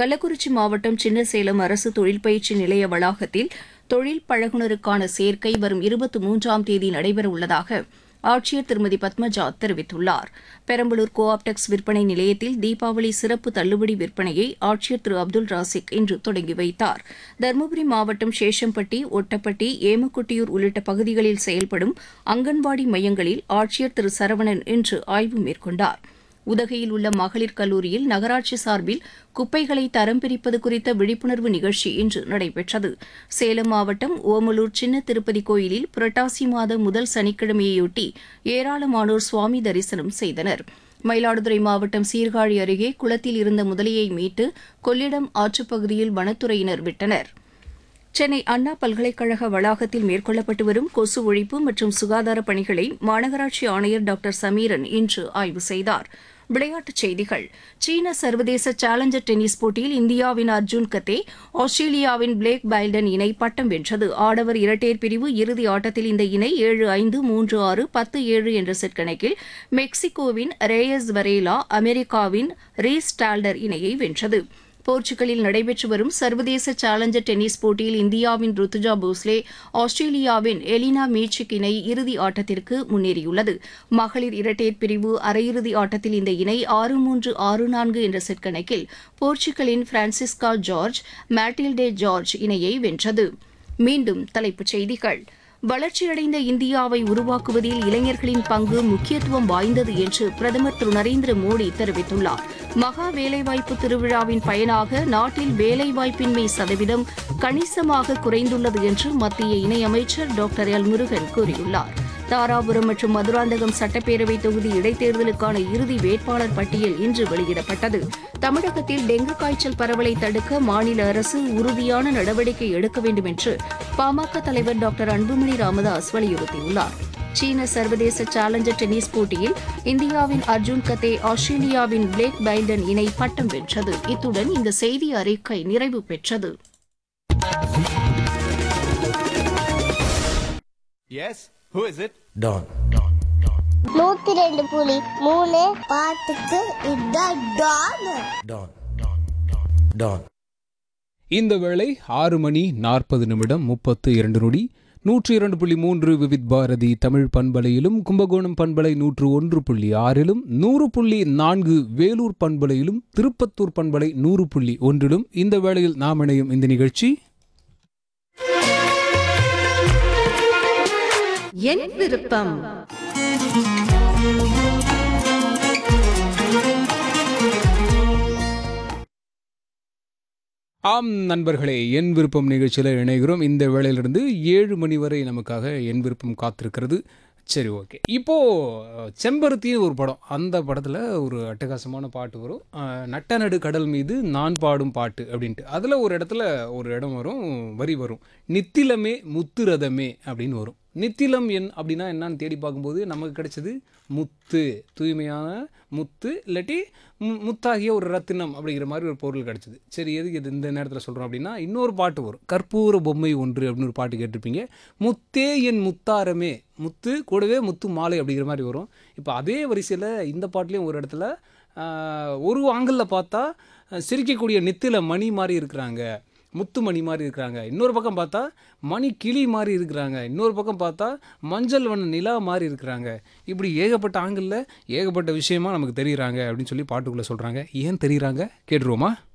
கள்ளக்குறிச்சி மாவட்டம் சின்னசேலம் அரசு தொழில் பயிற்சி நிலைய வளாகத்தில் தொழில் பழகுனருக்கான சேர்க்கை வரும் இருபத்தி மூன்றாம் தேதி நடைபெறவுள்ளதாக ஆட்சியர் திருமதி பத்மஜா தெரிவித்துள்ளார் பெரம்பலூர் கோஆப்டெக்ஸ் விற்பனை நிலையத்தில் தீபாவளி சிறப்பு தள்ளுபடி விற்பனையை ஆட்சியர் திரு அப்துல் ராசிக் இன்று தொடங்கி வைத்தார் தருமபுரி மாவட்டம் சேஷம்பட்டி ஒட்டப்பட்டி ஏமக்குட்டியூர் உள்ளிட்ட பகுதிகளில் செயல்படும் அங்கன்வாடி மையங்களில் ஆட்சியர் திரு சரவணன் இன்று ஆய்வு மேற்கொண்டார் உதகையில் உள்ள மகளிர் கல்லூரியில் நகராட்சி சார்பில் குப்பைகளை தரம் பிரிப்பது குறித்த விழிப்புணர்வு நிகழ்ச்சி இன்று நடைபெற்றது சேலம் மாவட்டம் ஓமலூர் சின்ன திருப்பதி கோயிலில் புரட்டாசி மாத முதல் சனிக்கிழமையொட்டி ஏராளமானோர் சுவாமி தரிசனம் செய்தனர் மயிலாடுதுறை மாவட்டம் சீர்காழி அருகே குளத்தில் இருந்த முதலையை மீட்டு கொள்ளிடம் ஆற்றுப்பகுதியில் வனத்துறையினர் விட்டனர் சென்னை அண்ணா பல்கலைக்கழக வளாகத்தில் மேற்கொள்ளப்பட்டு வரும் கொசு ஒழிப்பு மற்றும் சுகாதார பணிகளை மாநகராட்சி ஆணையர் டாக்டர் சமீரன் இன்று ஆய்வு செய்தார் விளையாட்டுச் செய்திகள் சீன சர்வதேச சேலஞ்சர் டென்னிஸ் போட்டியில் இந்தியாவின் அர்ஜுன் கத்தே ஆஸ்திரேலியாவின் பிளேக் பைல்டன் இணை பட்டம் வென்றது ஆடவர் இரட்டையர் பிரிவு இறுதி ஆட்டத்தில் இந்த இணை ஏழு ஐந்து மூன்று ஆறு பத்து ஏழு என்ற செட் கணக்கில் மெக்சிகோவின் ரேயஸ் வரேலா அமெரிக்காவின் ரீஸ் டால்டர் இணையை வென்றது போர்ச்சுகலில் நடைபெற்று வரும் சர்வதேச சேலஞ்சர் டென்னிஸ் போட்டியில் இந்தியாவின் ருத்துஜா போஸ்லே ஆஸ்திரேலியாவின் எலினா மீச்சிக் இணை இறுதி ஆட்டத்திற்கு முன்னேறியுள்ளது மகளிர் இரட்டையர் பிரிவு அரையிறுதி ஆட்டத்தில் இந்த இணை ஆறு மூன்று ஆறு நான்கு என்ற செட் கணக்கில் போர்ச்சுகலின் பிரான்சிஸ்கா ஜார்ஜ் மேட்டில்டே ஜார்ஜ் இணையை வென்றது மீண்டும் தலைப்புச் செய்திகள் வளர்ச்சியடைந்த இந்தியாவை உருவாக்குவதில் இளைஞர்களின் பங்கு முக்கியத்துவம் வாய்ந்தது என்று பிரதமர் திரு நரேந்திர மோடி தெரிவித்துள்ளார் மகா வேலைவாய்ப்பு திருவிழாவின் பயனாக நாட்டில் வேலைவாய்ப்பின்மை சதவீதம் கணிசமாக குறைந்துள்ளது என்று மத்திய இணையமைச்சர் டாக்டர் எல் முருகன் கூறியுள்ளார் தாராபுரம் மற்றும் மதுராந்தகம் சட்டப்பேரவை தொகுதி இடைத்தேர்தலுக்கான இறுதி வேட்பாளர் பட்டியல் இன்று வெளியிடப்பட்டது தமிழகத்தில் டெங்கு காய்ச்சல் பரவலை தடுக்க மாநில அரசு உறுதியான நடவடிக்கை எடுக்க வேண்டும் என்று பாமக தலைவர் டாக்டர் அன்புமணி ராமதாஸ் வலியுறுத்தியுள்ளார் சீன சர்வதேச சேலஞ்சர் டென்னிஸ் போட்டியில் இந்தியாவின் அர்ஜுன் கத்தே ஆஸ்திரேலியாவின் பிளேக் பைல்டன் இணை பட்டம் வென்றது இத்துடன் இந்த செய்தி அறிக்கை நிறைவு பெற்றது Yes? Who is it? Don. நூத்தி ரெண்டு புலி மூணு பாட்டுக்கு இதான் டான் Don. Don. இந்த வேளை ஆறு மணி நாற்பது நிமிடம் முப்பத்து இரண்டு நொடி நூற்றி இரண்டு புள்ளி மூன்று விவித் பாரதி தமிழ் பண்பலையிலும் கும்பகோணம் பண்பலை நூற்று ஒன்று புள்ளி ஆறிலும் நூறு புள்ளி நான்கு வேலூர் பண்பலையிலும் திருப்பத்தூர் பண்பலை நூறு புள்ளி ஒன்றிலும் இந்த வேளையில் நாம் இணையும் இந்த நிகழ்ச்சி என் விருப்பம் ஆம் நண்பர்களே என் விருப்பம் நிகழ்ச்சியில் இணைகிறோம் இந்த வேளையிலிருந்து ஏழு மணி வரை நமக்காக என் விருப்பம் காத்திருக்கிறது சரி ஓகே இப்போது செம்பருத்தின்னு ஒரு படம் அந்த படத்தில் ஒரு அட்டகாசமான பாட்டு வரும் அஹ், நட்ட நடு கடல் மீது நான் பாடும் பாட்டு அப்படின்ட்டு அதில் ஒரு இடத்துல ஒரு இடம் வரும் வரி வரும் நித்திலமே முத்துரதமே அப்படின்னு வரும் நித்திலம் என் அப்படின்னா என்னன்னு தேடி பார்க்கும்போது நமக்கு கிடைச்சது முத்து தூய்மையான முத்து இல்லாட்டி மு- முத்தாகிய ஒரு ரத்தினம் அப்படிங்கிற மாதிரி ஒரு பொருள் கிடைச்சது சரி எதுக்கு இது இந்த நேரத்தில் சொல்கிறோம் அப்படின்னா இன்னொரு பாட்டு வரும் கற்பூர பொம்மை ஒன்று அப்படின்னு ஒரு பாட்டு கேட்டிருப்பீங்க முத்தே என் முத்தாரமே முத்து கூடவே முத்து மாலை அப்படிங்கிற மாதிரி வரும் இப்போ அதே வரிசையில் இந்த பாட்டுலேயும் ஒரு இடத்துல ஆஹ், ஒரு ஆங்கிளில் பார்த்தா அஹ், சிரிக்கக்கூடிய நெத்தில மணி மாதிரி இருக்கிறாங்க முத்து மணி மாதிரி இருக்கிறாங்க இன்னொரு பக்கம் பார்த்தா மணி கிளி மாதிரி இருக்கிறாங்க இன்னொரு பக்கம் பார்த்தா மஞ்சள் வண்ண நிலா மாதிரி இருக்கிறாங்க இப்படி ஏகப்பட்ட ஆங்கிளில் ஏகப்பட்ட விஷயமா நமக்கு தெரியுறாங்க அப்படின்னு சொல்லி பாட்டுக்குள்ளே சொல்கிறாங்க ஏன் தெரியுறாங்க கேட்டுருவோமா